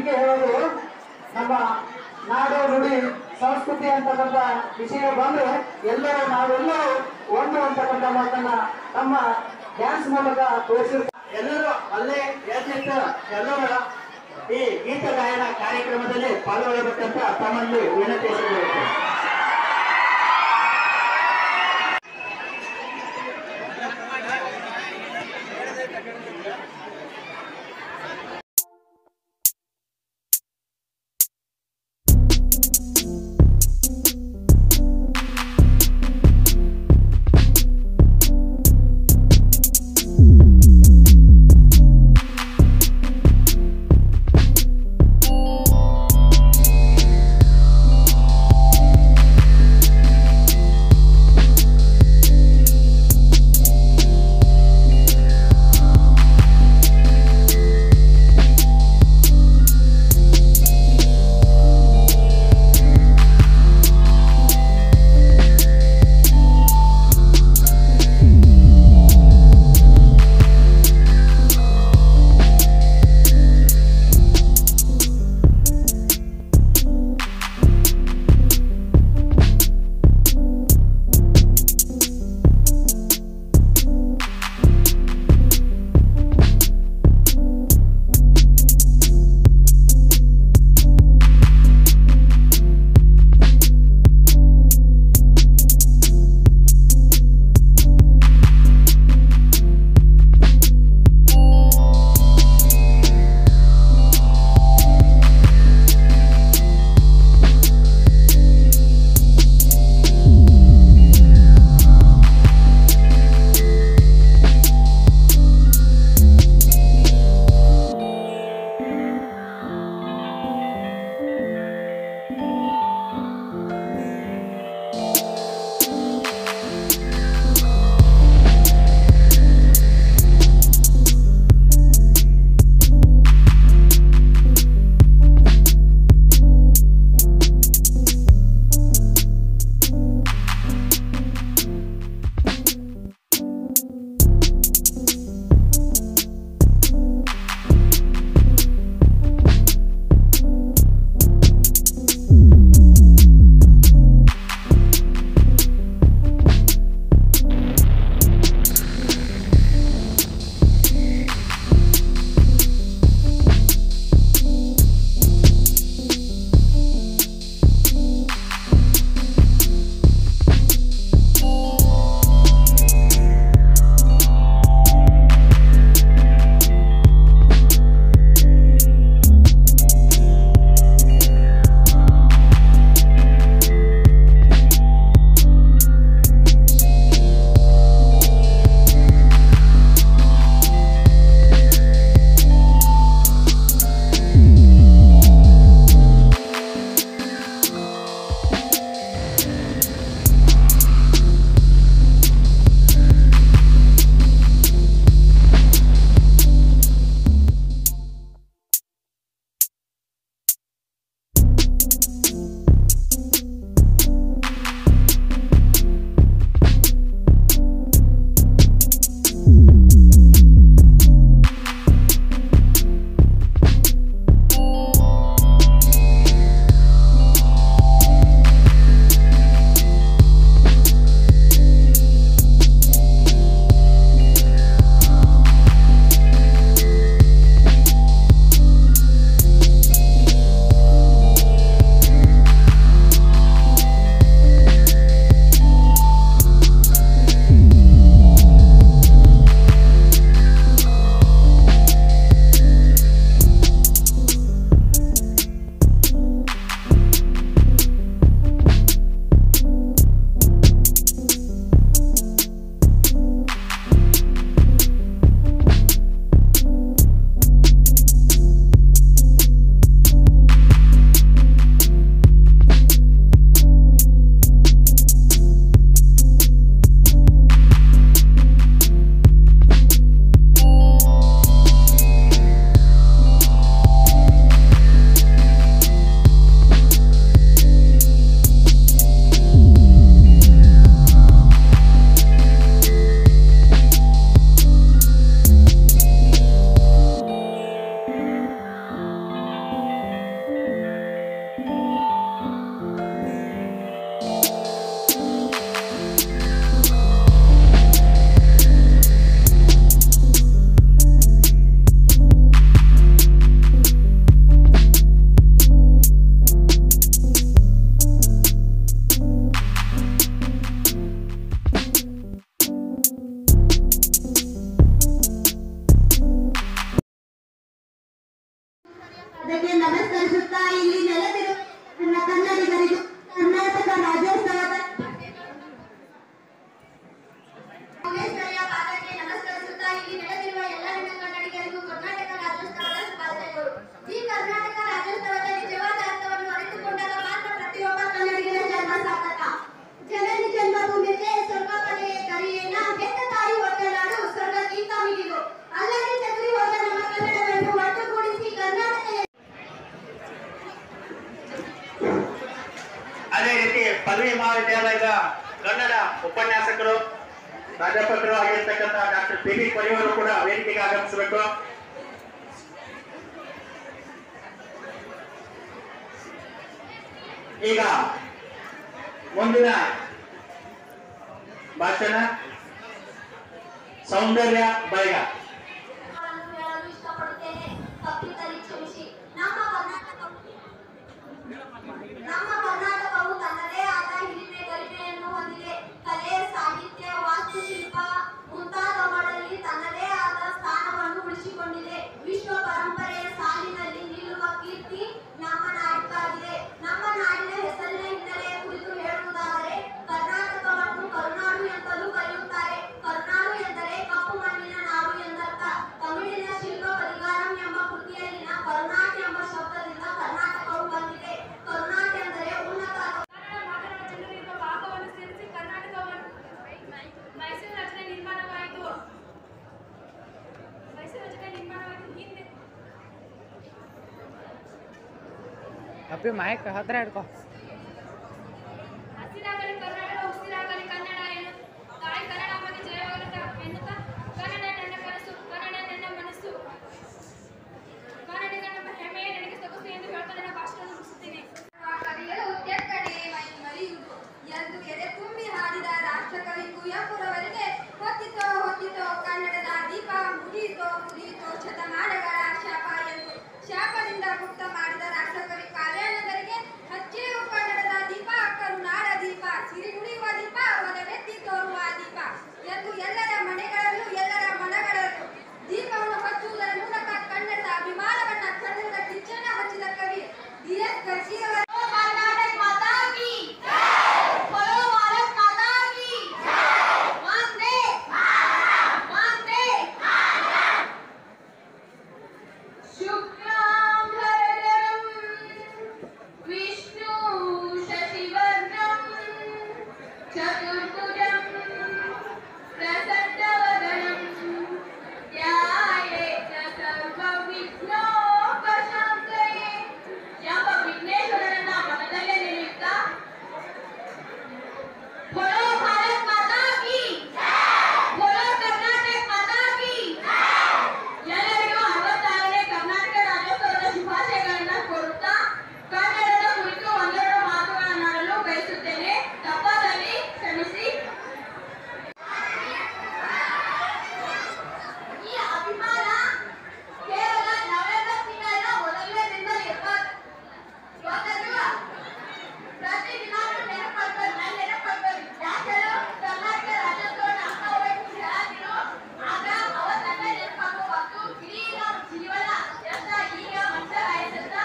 ಇದಕ್ಕೆ ಹೇಳೋದು ನಮ್ಮ ನಾಡು ನುಡಿ ಸಂಸ್ಕೃತಿ ಅಂತಕ್ಕಂಥ ವಿಷಯ ಬಂದ್ರೆ ಎಲ್ಲರೂ ನಾವೆಲ್ಲರೂ ಒಂದು ಅಂತಕ್ಕಂಥ ಮಾತನ್ನ ನಮ್ಮ ಡ್ಯಾನ್ಸ್ ಮೂಲಕ ತೋರಿಸಿರ್ತಾರೆ ಎಲ್ಲರೂ ಅಲ್ಲೇ ಎದ್ದಿಟ್ಟು ಎಲ್ಲರೂ ಈ ಗೀತ ಗಾಯನ ಕಾರ್ಯಕ್ರಮದಲ್ಲಿ ಪಾಲ್ಗೊಳ್ಳಬೇಕಂತ ತಮ್ಮಲ್ಲಿ ವಿನಂತಿಸಿಕೊಳ್ಳುತ್ತೇನೆ ಿ ಪ್ರಾಧ್ಯಾಪಕರು ಆಗಿರ್ತಕ್ಕಂಥ ಡಾಕ್ಟರ್ ಪಿ ಬಿ ಪರಿವರು ಕೂಡ ವೇದಿಕೆಗೆ ಆಗಮಿಸಬೇಕು ಈಗ ಮುಂದಿನ ಭಾಷಣ ಸೌಂದರ್ಯ ಬೈಗ ನಾನು ಹೇಳಲು ಇಷ್ಟಪಡುತ್ತೇನೆ ತಪ್ಪಿದ್ದಲ್ಲಿ ಕ್ಷಮಿಸಿ ನಮ್ಮ ಕರ್ನಾಟಕವು ನಮ್ಮ ಕರ್ನಾಟಕವು ತನ್ನದೇ ಆದ ಹಿರಿಮೆ ಗರಿಮೆಯನ್ನು ಹೊಂದಿದೆ ಕಲೆ ಸಾಹಿತ್ಯ ವಾಸ್ತುಶಿಲ್ಪ ಮುಂತಾದವುಗಳಲ್ಲಿ ತನ್ನದೇ ಆದ ಸ್ಥಾನವನ್ನು ಉಳಿಸಿಕೊಂಡಿದೆ ವಿಶ್ವ ಪರಂಪರೆಯ ಸಾಲಿನಲ್ಲಿ ನಿಲ್ಲುವ ಕೀರ್ತಿ ನಮ್ಮ ನಾಡಿಗಾಗಿದೆ ನಮ್ಮ ನಾಡಿನ ಹೆಸರಿನ ಹಿನ್ನೆಲೆಯ ಕುರಿತು ಹೇಳುವುದಾದರೆ ಕರ್ನಾಟಕವನ್ನು ಕರುನಾಡು ಎಂತಲೂ ಕರೆಯುತ್ತಾರೆ ಕರುನಾಡು ಎಂದರೆ ಕಪ್ಪು ಮಣ್ಣಿನ ನಾಡು ಎಂದರ್ಥ ತಮಿಳಿನ ಶಿಲ್ಪ ಪರಿಗಾರಂ ಎಂಬ ಕೃತಿಯಲ್ಲಿನ ಕರುನಾಟ್ ಎಂಬ ಶಬ್ದದಿಂದ ಕರ್ನಾಟಕವು ಬಂದಿದೆ ಕರುನಾಟ್ ಎಂದರೆ ಉನ್ನತ ಕನ್ನಡ ಮಾತನಾಡುವ ಜನರು ಎಂಬ ಭಾಗವನ್ನು ಸೇರಿಸಿ ಕರ್ನಾಟಕವನ್ನು ಮೈಸೂರು ರಚನೆ ನಿರ್ಮಾಣವಾಯಿತು ಮೈಸೂರು ರಚನೆ ನಿರ್ಮಾಣವಾಯಿತು ಹಿಂದೆ ಅಪ್ಪಿ ಮಾಯಕ್ ಹತ್ರ ಹಿಡ್ಕೊ ಹಸಿರಾಗಲಿ ಕರ್ನಾಟಕ ಉಸಿರಾಗಲಿ ಕನ್ನಡ ಎನ್ನು ತಾಯಿ ಕನ್ನಡಾಂಬಗೆ ಜಯವಾಗಲಿ ಎನ್ನುತ್ತಾ ಕನ್ನಡ ನನ್ನ ಕನಸು ಕನ್ನಡ ನನ್ನ ಮನಸ್ಸು ಕನ್ನಡಿಗ ನಮ್ಮ ಹೆಮ್ಮೆಯ ನನಗೆ ಸೊಗಸು ಎಂದು ಹೇಳ್ತಾ ನನ್ನ ಭಾಷಣವನ್ನು ಮುಗಿಸುತ್ತೇನೆ ಕವಿಗಳು ಕೆಕ್ಕಡೆ ಮೈ ಮರೆಯುವುದು ಎಂದು ಎದೆ ತುಂಬಿ ಹಾಡಿದ ರಾಷ್ಟ್ರಕವಿ ಕುವೆಂಪುರವರಿಗೆ ಹೊತ್ತಿತೋ ಹೊತ್ತಿತೋ ಕನ್ನಡದ ದೀಪ ಮುರಿಯಿತೋ ಮುರಿಯಿತೋ ಶತಮಾನಗಳ ಶಾಪ ಎಂದು ಶಾಪದಿಂದ ಮುಕ್ತ ಮಾಡಿದ ರಾಷ್ಟ್ರಕವಿ ಕಾವ್ಯಾನಂದರಿಗೆ ಹಚ್ಚೇವು ಕನ್ನಡದ ದೀಪ ಕರುನಾಡ ದೀಪ ಸಿರಿಗುಡಿಯುವ ದೀಪ ಒಲವೆತ್ತಿ ತೋರುವ ದೀಪ ಎಂದು ಎಲ್ಲರ ಮನೆಗಳಲ್ಲೂ ಎಲ್ಲರ ಮನಗಳಲ್ಲೂ ದೀಪವನ್ನು ಹಚ್ಚುವುದರ ಮೂಲಕ ಕನ್ನಡದ ಅಭಿಮಾನವನ್ನ ಕನ್ನಡದ ಕಿಚ್ಚನ್ನ ಹಚ್ಚಿದ ಕವಿ ಡಿ ಎಸ್ ಕರ್ಜಿಯವರ ಕರ್ನಾಟಕ ಮಾತಾ ಕಿ बोलो भारत माता की वंदे वंदे शुक्लां भरधरं विष्णु शशिवर्णं चतुर्भुजं प्रसन्नवदनं ध्यायेत सर्वविघ्नोपशान्तये ಎಂಬ ವಿಘ್ನೇಶ್ವರನನ್ನ ಮನದಲ್ಲೇ ನೆನೆಯುತ್ತಾ बोलो भारत माता की बोलो कर्नाटक माता की ಎಲ್ಲರಿಗೂ ಅರವತ್ತಾರನೇ ಕರ್ನಾಟಕ ರಾಜ್ಯೋತ್ಸವದ ಶುಭಾಶಯಗಳನ್ನ ಕೋರುತ್ತಾ ಕನ್ನಡದ ಕುರಿತು ಒಂದೆರಡು ಮಾತುಗಳನ್ನಾಡಲು ಬಯಸುತ್ತೇನೆ ತಪ್ಪಾದಲ್ಲಿ ಕ್ಷಮಿಸಿ ಈ ಅಭಿಮಾನ ಕೇವಲ ನವೆಂಬರ್ ತಿಂಗಳ ಮೊದಲನೇ ದಿನದಲ್ಲಿ ಇರಬಾರ್ದು ಗೊತ್ತಲ್ವಾ ಪ್ರತಿ ದಿನಾನು ನೆನಪಾಗ್ತದೆ ನಾನು ನೆನಪಾಗ್ತದೆ ಯಾಕೆ ಕರ್ನಾಟಕ ರಾಜ್ಯೋತ್ಸವನ ಅಕ್ಕ ಹೋಗ್ಬೇಕು ಹೇಳಾತಿರು ಆಗ ಅವತ್ತನ್ನ ನೆನಪಾಗೋ ಮತ್ತು ಇಡೀ ನಮ್ಮ ಜೀವನ ಎಷ್ಟ ಈಗ ಮನುಷ್ಯ ಆಯ್ತಂತ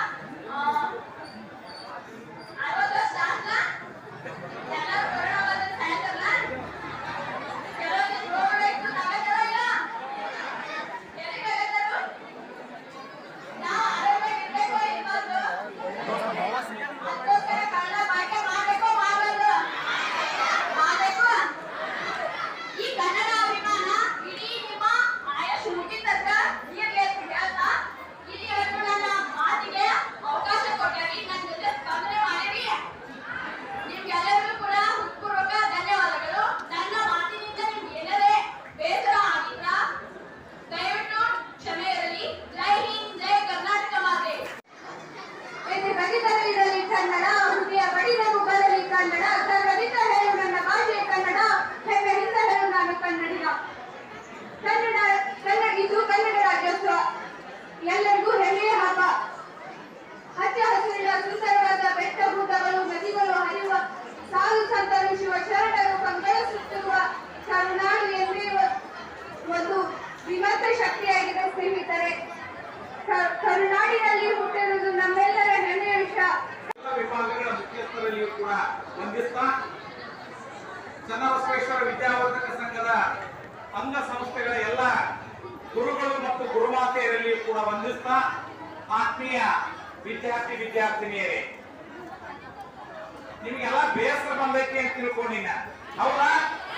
ಅರವತ್ತು ವರ್ಷ ಆದ್ಲ ಎಲ್ಲರೂ ಕೊರೋನಾ ಬಂದ್ರೆ ಸಾಯ್ತಾರಲ್ಲ ಕೆಲವೊಂದು ರೋಗ ಇತ್ತು ನಾವೆಲ್ಲ ಇಲ್ಲ ಎಲ್ಲಿಗೆ ಹೋಗ್ತಾರು ನಾವು ಆರೋಗ್ಯವಾಗಿರ್ಬೇಕು ಇರ್ಬಾರ್ದು ಅದಕ್ಕೋಸ್ಕರ ಕನ್ನಡ ಬಳಕೆ ಮಾಡ್ಬೇಕು ಮಾಡಬಾರ್ದು ಮಾಡಬೇಕು ಈ ಕನ್ನಡ ಅಭಿಮಾನ ಇಡೀ ನಿಮ್ಮ ಆಯಸ್ಸು ಮುಗಿತಕ್ಕ ನೀರ್ಗೆ ಹೇಳ್ತಾ ಇಲ್ಲಿವರೆಗೂ ನನ್ನ ಮಾತಿಗೆ ಅವಕಾಶ ಕೊಟ್ಟರಿ ನನ್ನ ಜೊತೆ ಸ್ಪಂದನೆ ಮಾಡಿರಿ ನಿಮ್ಗೆಲ್ಲರಿಗೂ ಕೂಡ ಹೃತ್ಪೂರ್ವಕ ಧನ್ಯವಾದಗಳು ನನ್ನ ಮಾತಿನಿಂದ ನಿಮ್ಗೆ ಏನಾರೇ ಬೇಸರ ಆಗಿದ್ರ ದಯವಿಟ್ಟು ಕ್ಷಮೆ ಇರಲಿ ಜೈ ಹಿಂದ್ ಜೈ ಕರ್ನಾಟಕ ಮಾತೆ ಎದೆ ಬಡಿದಲ್ಲಿರಲಿ ಕನ್ನಡ ಹೃದಯ ಬಡಿದವು ಬರಲಿ ಕನ್ನಡ ಸರ್ವರಿತ ಹೇಳು ನನ್ನ ಭಾಷೆ ಕನ್ನಡ ಹೆಮ್ಮೆಯಿಂದ ಹೇಳು ನಾನು ಕನ್ನಡಿಗ ಕನ್ನಡ ಕನ್ನಡ ಇದು ಕನ್ನಡ ರಾಜ್ಯೋತ್ಸವ ಎಲ್ಲರಿಗೂ ಹೆಮ್ಮೆಯ ಹಬ್ಬ ಹಚ್ಚ ಹಸಿರಿನ ಸುಂದರವಾದ ಬೆಟ್ಟ ಗುಡ್ಡಗಳು ನದಿಗಳು ಹರಿಯುವ ಸಾಧು ಸಂತರು ಶಿವ ಶರಣರು ಕಂಗಳ ಸುತ್ತಿರುವ ಕರುನಾಡು ಎಂಬುವ ಒಂದು ವಿಮತ ಶಕ್ತಿಯಾಗಿದೆ ಸ್ನೇಹಿತರೆ ಕ- ಕರುನಾಡಿನಲ್ಲಿ ಹುಟ್ಟಿರುವುದು ನಮ್ಮೆಲ್ಲರ ಹೆಮ್ಮೆಯ ವಿಷಯ ಎಲ್ಲ ವಿಭಾಗಗಳ ಮುಖ್ಯಸ್ಥರಲ್ಲಿಯೂ ಕೂಡ ವಂದಿಸ್ತಾ ಚನ್ನಬಸವೇಶ್ವರ ವಿದ್ಯಾವರ್ಧಕ ಸಂಘದ ಅಂಗ ಸಂಸ್ಥೆಗಳ ಎಲ್ಲ ಗುರುಗಳು ಮತ್ತು ಗುರುಮಾತೆಯರಲ್ಲಿಯೂ ಕೂಡ ವಂದಿಸ್ತಾ ಆತ್ಮೀಯ ವಿದ್ಯಾರ್ಥಿ ವಿದ್ಯಾರ್ಥಿನಿಯರೇ ನಿಮಗೆಲ್ಲ ಬೇಸರ ಬಂದೈತಿ ಅಂತ ತಿಳ್ಕೊಂಡಿನ ಹೌದಾ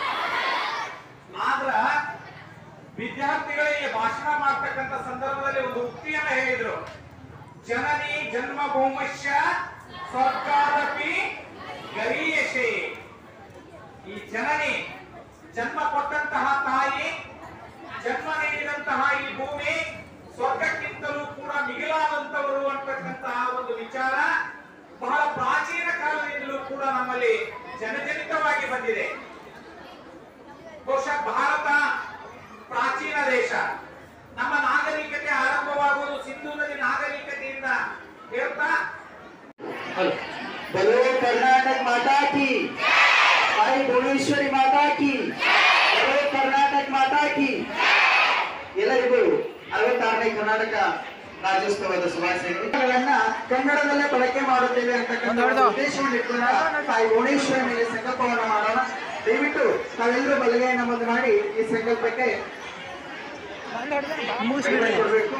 ಆದ್ರ ವಿದ್ಯಾರ್ಥಿಗಳಿಗೆ ಭಾಷಣ ಮಾಡ್ತಕ್ಕಂಥ ಸಂದರ್ಭದಲ್ಲಿ ಒಂದು ಉಕ್ತಿಯನ್ನ ಹೇಳಿದ್ರು ಜನನಿ ಜನ್ಮಭೂಮಶ್ಯ ಸ್ವರ್ಗಾದಪಿ ಗರೀಯಶೆ ಈ ಜನನಿ ಜನ್ಮ ಕೊಟ್ಟಂತಹ ತಾಯಿ ಜನ್ಮ ನೀಡಿದಂತಹ ಈ ಭೂಮಿ ಸ್ವರ್ಗಕ್ಕಿಂತಲೂ ಕೂಡ ಮಿಗಿಲಾದಂತವರು ಅಂತಕ್ಕಂತಹ ಒಂದು ವಿಚಾರ ಬಹಳ ಪ್ರಾಚೀನ ಕಾಲದಿಂದಲೂ ಕೂಡ ನಮ್ಮಲ್ಲಿ ಜನಜನಿತವಾಗಿ ಬಂದಿದೆ ಬಹುಶಃ ಭಾರತ ಪ್ರಾಚೀನ ದೇಶ ನಮ್ಮ ನಾಗರಿಕತೆ ಆರಂಭವಾಗುವುದು ಸಿಂಧು ನದಿ ನಾಗರಿಕತೆಯಿಂದ ಹೇಳ್ತಾ बोलो कर्नाटक माता की आई भुवनेश्वरी माता की बोलो ಕರ್ನಾಟಕ ಮಾತಾ ಕಿ ಎಲ್ಲರಿಗೂ ಅರವತ್ತಾರನೇ ಕರ್ನಾಟಕ ರಾಜ್ಯೋತ್ಸವದ ಶುಭಾಶಯಗಳನ್ನ ಕನ್ನಡದಲ್ಲೇ ಬಳಕೆ ಮಾಡುತ್ತೇವೆ ಅಂತಕ್ಕಂಥ ಒಂದೊಡ್ದು. ಉದ್ದೇಶವನ್ನು ಇಟ್ಕೊಂಡು ತಾಯಿ ಭುವನೇಶ್ವರಿ ಮೇಲೆ ಸಂಕಲ್ಪವನ್ನು ಮಾಡೋಣ ದಯವಿಟ್ಟು ತಾವೆಲ್ಲರೂ ಬಲಗೈಯನ್ನು ಮುಂದೆ ಮಾಡಿ ಈ ಸಂಕಲ್ಪಕ್ಕೆ ಮುಗಿಸ್ಬಿಡ್ರಿ ಕೊಡಬೇಕು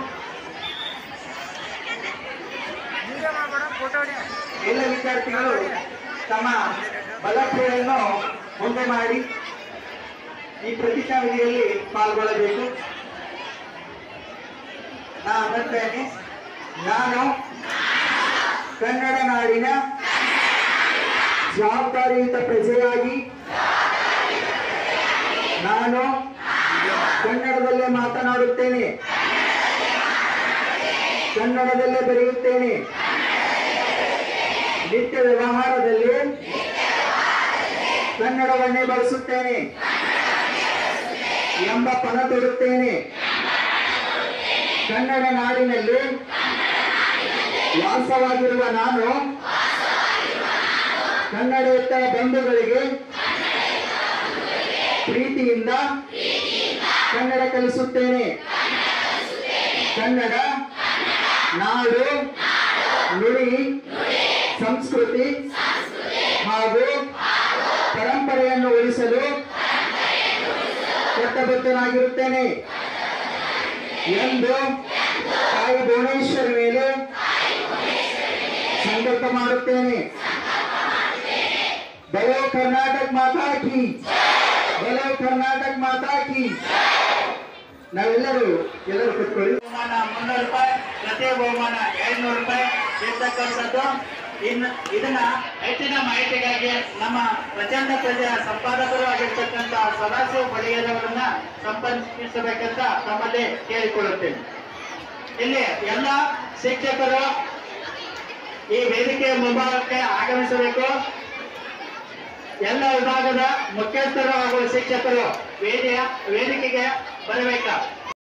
ವಿಡಿಯೋ ಮಾಡ್ಬೇಡ ಫೋಟೋ ಹೊಡಿ ಎಲ್ಲ ವಿದ್ಯಾರ್ಥಿಗಳು ತಮ್ಮ ಬಲಕ್ರಿಯೆಯನ್ನು ಮುಂದೆ ಮಾಡಿ ಈ ಪ್ರತಿಜ್ಞಾವಿಧಿಯಲ್ಲಿ ಪಾಲ್ಗೊಳ್ಳಬೇಕು ನಾ ಅನ್ನುತ್ತೇನೆ ನಾನು ಕನ್ನಡ ನಾಡಿನ ಜವಾಬ್ದಾರಿಯುತ ಪ್ರಜೆಯಾಗಿ ನಾನು ಕನ್ನಡದಲ್ಲೇ ಮಾತನಾಡುತ್ತೇನೆ ಕನ್ನಡದಲ್ಲೇ ಬರೆಯುತ್ತೇನೆ ನಿತ್ಯ ವ್ಯವಹಾರದಲ್ಲಿ ಕನ್ನಡವನ್ನೇ ಬಳಸುತ್ತೇನೆ ಎಂಬ ಪಣ ತೊಡುತ್ತೇನೆ ಕನ್ನಡ ನಾಡಿನಲ್ಲಿ ವಾಸವಾಗಿರುವ ನಾನು ಕನ್ನಡೇತರ ಬಂಧುಗಳಿಗೆ ಪ್ರೀತಿಯಿಂದ ಕನ್ನಡ ಕಲಿಸುತ್ತೇನೆ ಕನ್ನಡ ನಾಡು ನುಡಿ ಸಂಸ್ಕೃತಿ ಹಾಗೂ ಪರಂಪರೆಯನ್ನು ಉಳಿಸಲು ಕಟ್ಟಬದ್ಧನಾಗಿರುತ್ತೇನೆ ಎಂದು ತಾಯಿ ಭುವನೇಶ್ವರಿ ಮೇಲೆ ಸಂಕಲ್ಪ ಮಾಡುತ್ತೇನೆ ಬಲೋ ಕರ್ನಾಟಕ ಮಾತಾ ಕಿ ಬಲೋ ಕರ್ನಾಟಕ ಮಾತಾ ಕಿ ನಾವೆಲ್ಲರೂ ಎಲ್ಲರೂ ಕೂತ್ಕೊಳ್ಳಿ ಬಹುಮಾನ ಮುನ್ನೂರು ರೂಪಾಯಿ ಪ್ರತಿ ಬಹುಮಾನ ಎರಡ್ನೂರು ರೂಪಾಯಿ ಇರ್ತಕ್ಕಂಥದ್ದು ಇನ್ನು ಇದನ್ನ ಹೆಚ್ಚಿನ ಮಾಹಿತಿಗಾಗಿ ನಮ್ಮ ಪ್ರಚಂಡ ಪ್ರಜೆಯ ಸಂಪಾದಕರು ಆಗಿರ್ತಕ್ಕಂಥ ಸದಾಶಿವ ಬಳಿಯರವರನ್ನ ಸಂಪರ್ಕಿಸಬೇಕಂತ ತಮ್ಮಲ್ಲಿ ಕೇಳಿಕೊಳ್ಳುತ್ತೇನೆ ಇಲ್ಲಿ ಎಲ್ಲ ಶಿಕ್ಷಕರು ಈ ವೇದಿಕೆಯ ಮುಂಭಾಗಕ್ಕೆ ಆಗಮಿಸಬೇಕು ಎಲ್ಲ ವಿಭಾಗದ ಮುಖ್ಯಸ್ಥರು ಹಾಗೂ ಶಿಕ್ಷಕರು ವೇದಿಯ ವೇದಿಕೆಗೆ ಬರಬೇಕು